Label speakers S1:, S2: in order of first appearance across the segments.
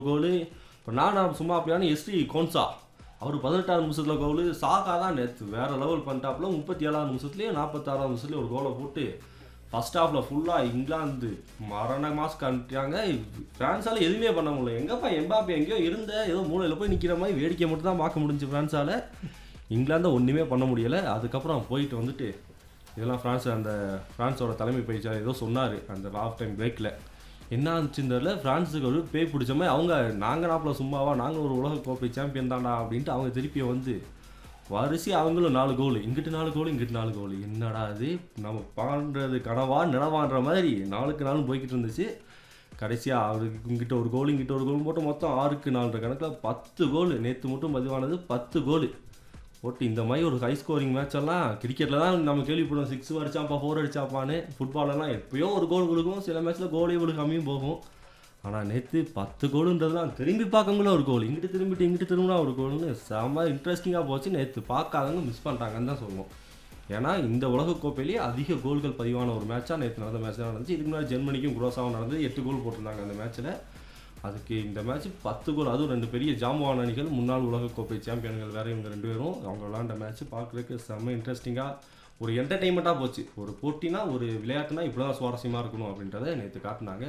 S1: கோலு இப்போ நான் சும்மா அப்படியான எஸ்டி கோன்சா அவர் பதினெட்டாவது நிமிஷத்தில் கோலு சாகா தான் நேற்று வேற லெவல் பண்ணிட்டாப்புல முப்பத்தி ஏழாவது நிமிஷத்துலேயே நாற்பத்தாறாவது நிமிஷத்துலேயே ஒரு கோலை போட்டு ஃபர்ஸ்ட் ஹாஃபில் ஃபுல்லாக இங்கிலாந்து மரண மாஸ்க் அனுப்பிட்டாங்க ஃப்ரான்ஸால் எதுவுமே பண்ண முடியல எங்கப்பா எம்பாப்பே எங்கேயோ இருந்த ஏதோ மூலையில் போய் நிற்கிற மாதிரி வேடிக்கை மட்டும் தான் பார்க்க முடிஞ்சு ஃப்ரான்ஸால் இங்கிலாந்தை ஒன்றுமே பண்ண முடியலை அதுக்கப்புறம் போயிட்டு வந்துட்டு இதெல்லாம் ஃப்ரான்ஸ் அந்த ஃப்ரான்ஸோட தலைமை பயிற்சியாளர் ஏதோ சொன்னார் அந்த லாஃப் டைம் பிரேக்கில் என்ன ஆச்சுன்னு தெரியல ஃப்ரான்ஸுக்கு ஒரு பேய் பிடிச்ச மாதிரி அவங்க நாங்கள் நாப்பில் சும்மாவா நாங்கள் ஒரு உலக கோப்பை சாம்பியன் தான்டா அப்படின்ட்டு அவங்க திருப்பி வந்து வரிசை அவங்களும் நாலு கோல் இங்கிட்டு நாலு கோல் இங்கிட்டு நாலு கோல் என்னடா இது நம்ம பாடுறது கனவா நிலவான்ற மாதிரி நாளுக்கு நாளும் போய்கிட்டு இருந்துச்சு கடைசியாக அவருக்கு இங்கிட்ட ஒரு கோல் இங்கிட்ட ஒரு கோல் போட்டு மொத்தம் ஆறுக்கு நாலு கணக்கில் பத்து கோல் நேற்று மட்டும் பதிவானது பத்து கோல் போட்டு இந்த மாதிரி ஒரு ஹை ஸ்கோரிங் மேட்ச் எல்லாம் கிரிக்கெட்டில் தான் நம்ம கேள்விப்படுவோம் சிக்ஸ் அடிச்சாப்பா ஃபோர் அடிச்சாப்பான்னு ஃபுட்பாலெல்லாம் எப்பயோ ஒரு கோல் விழுகும் சில மேட்ச்சில் கோலே விழுகாமையும் போகும் ஆனால் நேற்று பத்து கோலுன்றதுலாம் திரும்பி பார்க்கங்கள ஒரு கோல் இங்கிட்டு திரும்பிட்டு இங்கிட்டு திரும்பினா ஒரு கோல்னு செம்ம இன்ட்ரெஸ்டிங்காக போச்சு நேற்று பார்க்காதவங்க மிஸ் பண்ணிட்டாங்கன்னு தான் சொல்லுவோம் ஏன்னா இந்த உலகக்கோப்பையிலேயே அதிக கோல்கள் பதிவான ஒரு மேட்சாக நேற்று நடந்த மேட்ச் தான் நடந்துச்சு இதுக்கு முன்னாடி ஜெர்மனிக்கும் குரோசாவும் நடந்தது எட்டு கோல் போட்டிருந்தாங்க அந்த மேட்ச்சில் அதுக்கு இந்த மேட்ச் பத்து கோல் அதுவும் ரெண்டு பெரிய ஜாம்பவான் அணிகள் முன்னாள் உலகக்கோப்பை சாம்பியன்கள் வேற இவங்க ரெண்டு பேரும் அவங்க விளாண்ட மேட்ச் பார்க்குறதுக்கு செம்ம இன்ட்ரெஸ்டிங்காக ஒரு என்டர்டெயின்மெண்ட்டாக போச்சு ஒரு போட்டினா ஒரு விளையாட்டுனா இப்படி தான் சுவாரஸ்யமாக இருக்கணும் அப்படின்றத நேற்று காட்டினாங்க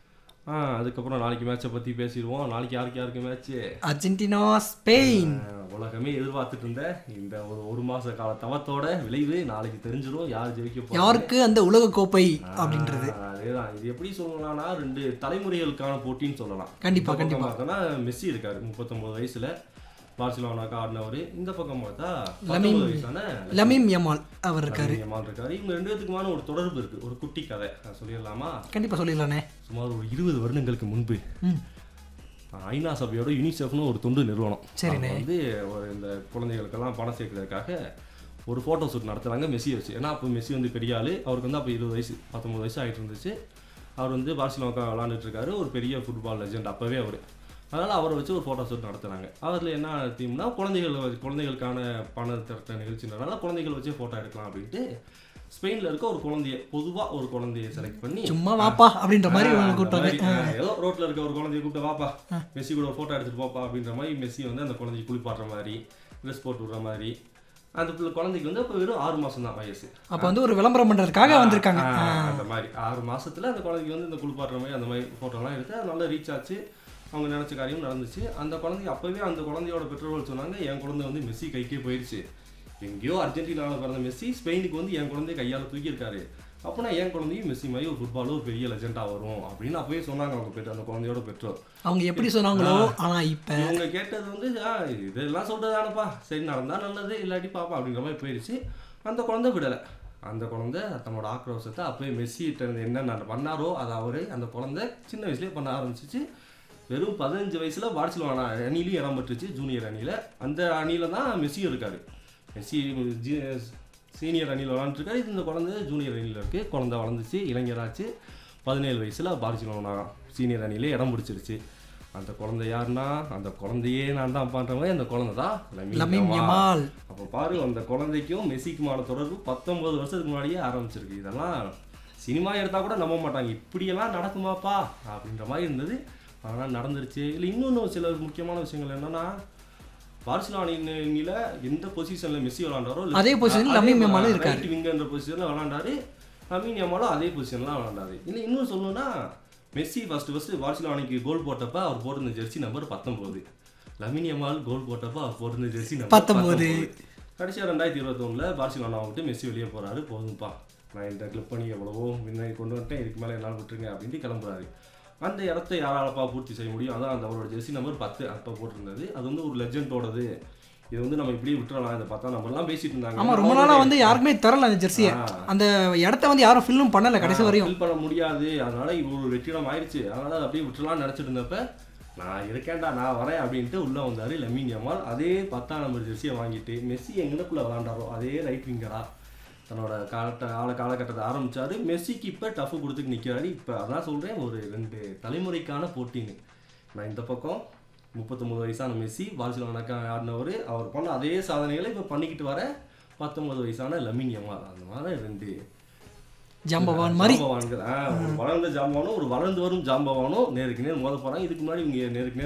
S1: ஆ அதுக்கப்புறம் நாளைக்கு மேட்சை பற்றி பேசிடுவோம் நாளைக்கு யாருக்கு யாருக்கு மேட்ச்சு
S2: அர்ஜென்டினா ஸ்பெயின்
S1: உலகமே எதிர்பார்த்துட்டு இருந்த இந்த ஒரு ஒரு மாத கால தவத்தோட விளைவு நாளைக்கு தெரிஞ்சிடும் யார் ஜெயிக்க போறாங்க.
S2: யாருக்கு அந்த உலக கோப்பை அப்படின்றது
S1: ஆ, அதேதான் இது எப்படி சொல்லலாம்னா ரெண்டு தலைமுறைகளுக்கான போட்டின்னு சொல்லலாம்
S2: கண்டிப்பா,
S1: இந்த பக்கம்
S2: கண்டிப்பா.
S1: பார்த்தோன்னா மெஸ்ஸி இருக்காரு முப்பத்தொன்பது வயசுல பார்சிலோனாக்கு ஆடினவர் இந்த பக்கம் பார்த்தா
S2: லமீன்.
S1: 19 வயசான
S2: லமீம் யமால் அவர் இருக்காரு
S1: லமீன் யமால் இருக்காரு இவங்க ரெண்டு பேத்துக்குமான ஒரு தொடர்பு இருக்கு ஒரு குட்டி கதை நான் சொல்லிடலாமா
S2: கண்டிப்பா சொல்லிடலானே
S1: சுமார் ஒரு இருபது வருடங்களுக்கு முன்பு
S2: ம்
S1: ஐநா சபையோட யூனிசெஃப்னு ஒரு தொண்டு நிறுவனம்
S2: சரிண்ணே.
S1: அவங்க வந்து ஒரு இந்த குழந்தைகளுக்கெல்லாம் பணம் சேர்க்கறதுக்காக ஒரு ஃபோட்டோ ஷூட் நடத்துறாங்க மெஸ்ஸி வச்சு ஏன்னா அப்போ மெஸ்ஸி வந்து பெரிய ஆளு அவருக்கு வந்து அப்போ இருபது வயசு பத்தொம்பது வயசு ஆகிட்டு இருந்துச்சு அவர் வந்து பார்சிலோனாக்கா விளாண்டுட்டு இருக்காரு ஒரு பெரிய ஃபுட்பால் லெஜெண்ட் அப்போவே அவர் அதனால் அவரை வச்சு ஒரு ஃபோட்டோ ஷூட் நடத்துனாங்க அதில் என்ன தீம்னா குழந்தைகள் வச்சு- குழந்தைகளுக்கான பண திரட்ட நிகழ்ச்சின்றனால குழந்தைகள் வச்சு ஃபோட்டோ எடுக்கலாம் அப்படின்ட்டு ஸ்பெயினில் இருக்க ஒரு குழந்தைய பொதுவாக ஒரு குழந்தைய செலக்ட் பண்ணி
S2: சும்மா வாப்பா அப்படின்ற மாதிரி
S1: ஆ,
S2: இவங்க
S1: அந்த
S2: கூப்பிட்டாங்க
S1: மாதிரி, ஆ, ஏதோ ரோட்ல இருக்க ஒரு குழந்தைய கூப்பிட்டு வாப்பா மெஸ்ஸி கூட ஒரு போட்டோ எடுத்துட்டு போப்பா அப்படின்ற மாதிரி மெஸ்ஸி வந்து அந்த குழந்தைய குளிப்பாட்டுற மாதிரி ட்ரெஸ் போட்டு விடுற மாதிரி அந்த பிள்ளை குழந்தைக்கு வந்து அப்போ வெறும் ஆறு மாசம் தான் வயசு
S2: அப்ப வந்து ஒரு விளம்பரம் பண்றதுக்காக வந்திருக்காங்க
S1: ஆ, அந்த மாதிரி ஆறு மாசத்துல அந்த குழந்தைக்கு வந்து இந்த குளிப்பாட்டுற மாதிரி அந்த மாதிரி போட்டோலாம் எடுத்து அது நல்லா ரீச் ஆச்சு அவங்க நினைச்ச காரியம் நடந்துச்சு அந்த குழந்தை அப்பவே அந்த குழந்தையோட பெற்றோர்கள் சொன்னாங்க என் குழந்தை வந்து மெஸ்ஸி கைக்கே போயிடுச்சு எங்கேயோ அர்ஜென்டினாவில் பிறந்த மெஸ்ஸி ஸ்பெயினுக்கு வந்து என் குழந்தைய கையால் தூக்கியிருக்காரு அப்போனா என் குழந்தையும் மெஸ்ஸி மாதிரி ஒரு ஃபுட்பாலும் ஒரு பெரிய லெஜெண்டாக வரும் அப்படின்னு அப்பவே சொன்னாங்க அவங்க பெற்ற அந்த குழந்தையோட பெற்றோர்
S2: அவங்க எப்படி சொன்னாங்களோ ஆனா இப்ப
S1: இவங்க கேட்டது வந்து ஆ இதெல்லாம் சொல்றதானப்பா சரி நடந்தா நல்லது இல்லாட்டி பாப்பா அப்படிங்கிற மாதிரி போயிடுச்சு அந்த குழந்தை விடலை அந்த குழந்தை தன்னோட ஆக்ரோஷத்தை அப்பவே மெஸ்ஸி கிட்ட இருந்து என்ன பண்ணாரோ அதை அவரு அந்த குழந்தை சின்ன வயசுலயே பண்ண ஆரம்பிச்சிச்சு வெறும் பதினஞ்சு வயசுல பார்சிலோனா அணிலையும் இடம் பெற்றுச்சு ஜூனியர் அணியில அந்த அணியில தான் மெஸ்ஸியும் இருக்காரு மெஸ்ஸி ஜி- சீனியர் அணியில் விளாண்டுருக்காரு இது இந்த குழந்தை ஜூனியர் அணியில் இருக்கு குழந்தை வளர்ந்துச்சு இளைஞராச்சு பதினேழு வயசுல பார்சிலோனா சீனியர் அணியில இடம் பிடிச்சிருச்சு அந்த குழந்தை யாருன்னா அந்த குழந்தையே நான் தான் பண்ற மாதிரி அந்த குழந்தை தான் லமீன்
S2: லமீம்
S1: யமால்.
S2: யமால்
S1: அப்போ பாரு அந்த குழந்தைக்கும் மெஸ்ஸிக்குமான தொடர்பு பத்தொன்பது வருஷத்துக்கு முன்னாடியே ஆரம்பிச்சிருக்கு இதெல்லாம் சினிமா எடுத்தா கூட நம்ப மாட்டாங்க இப்படியெல்லாம் நடக்குமாப்பா அப்படின்ற மாதிரி இருந்தது ஆனால் நடந்துருச்சு இல்லை இன்னொன்று சில முக்கியமான விஷயங்கள் என்னன்னா பார்சிலோனில எந்த பொசிஷன்ல மெஸ்ஸி விளாண்டாரோ
S2: அதே position ல லமீன் யமாலும் இருக்காரு.
S1: விங்கன்ற பொசிஷன்ல விளாண்டாரு லமீன் யமாலும் அதே பொசிஷன்ல விளாண்டாரு இல்லை இன்னும் சொல்லணும்னா மெஸ்ஸி ஃபர்ஸ்ட் ஃபர்ஸ்ட் பார்சிலோனிக்கு கோல் போட்டப்ப அவர் போட்டிருந்த ஜெர்சி நம்பர் பத்தொன்பது லமீன் யமால் கோல் போட்டப்ப அவர் போட்டிருந்த ஜெர்சி நம்பர்
S2: பத்தொன்பது.
S1: கடைசியாக ரெண்டாயிரத்தி இருபத்தொன்னில் பார்சிலோனா விட்டு மெஸ்ஸி வெளியே போறாரு போதும்ப்பா நான் இந்த கிளிப் பண்ணி எவ்வளவோ முன்னாடி கொண்டு வந்துட்டேன் இதுக்கு மேலே என்னால் விட்டுருங்க அப்படின்ட்டு கிளம்புறாரு அந்த இடத்த யாராலப்பா பூர்த்தி செய்ய முடியும் அதான் அந்த அவரோட ஜெர்சி நம்பர் பத்து அப்போ போட்டிருந்தது அது வந்து ஒரு லெஜெண்டோடது இது வந்து நம்ம இப்படியே விட்டுறலாம் இதை பார்த்தா நம்ம எல்லாம் பேசிட்டு இருந்தாங்க
S2: ஆமா ரொம்ப நாளா வந்து யாருக்குமே தரல அந்த ஜெர்சியை
S1: ஆ.
S2: அந்த இடத்த வந்து யாரும் ஃபில்லும் பண்ணல கடைசி வரையும்
S1: ஃபில் பண்ண முடியாது அதனால இவ்வளோ வெற்றிடம் ஆயிடுச்சு அதனால அதை அப்படியே விட்டுறலாம்னு நினச்சிட்டு இருந்தப்ப நான் இருக்கேன்டா நான் வரேன் அப்படின்ட்டு உள்ள வந்தாரு லமீன் யமால் அதே பத்தாம் நம்பர் ஜெர்சியை வாங்கிட்டு மெஸ்ஸி எங்கனக்குள்ள விளாண்டாரோ அதே ரைட் விங்கரா தன்னோட காலட்ட கால காலகட்டத்தை ஆரம்பிச்சாரு மெஸ்ஸிக்கு இப்போ டஃப் கொடுத்துட்டு நிற்கிறாரு இப்போ அதான் சொல்றேன் ஒரு ரெண்டு தலைமுறைக்கான போட்டின்னு நான் இந்த பக்கம் முப்பத்தொம்பது வயசான மெஸ்ஸி பார்சிலோனாக்கா ஆடினவர் அவர் பண்ண அதே சாதனைகளை இப்போ பண்ணிக்கிட்டு வர பத்தொன்பது வயசான லமீன் யமால் அந்த மாதிரி ரெண்டு
S2: ஜாம்பவான் மாதிரி
S1: ஜாம்பவான்கள் ஆ, ஒரு வளர்ந்த ஜாம்பவானும் ஒரு வளர்ந்து வரும் ஜாம்பவானும் நேருக்கு நேர் மோத போறாங்க இதுக்கு முன்னாடி இவங்க நேருக்கு நேர்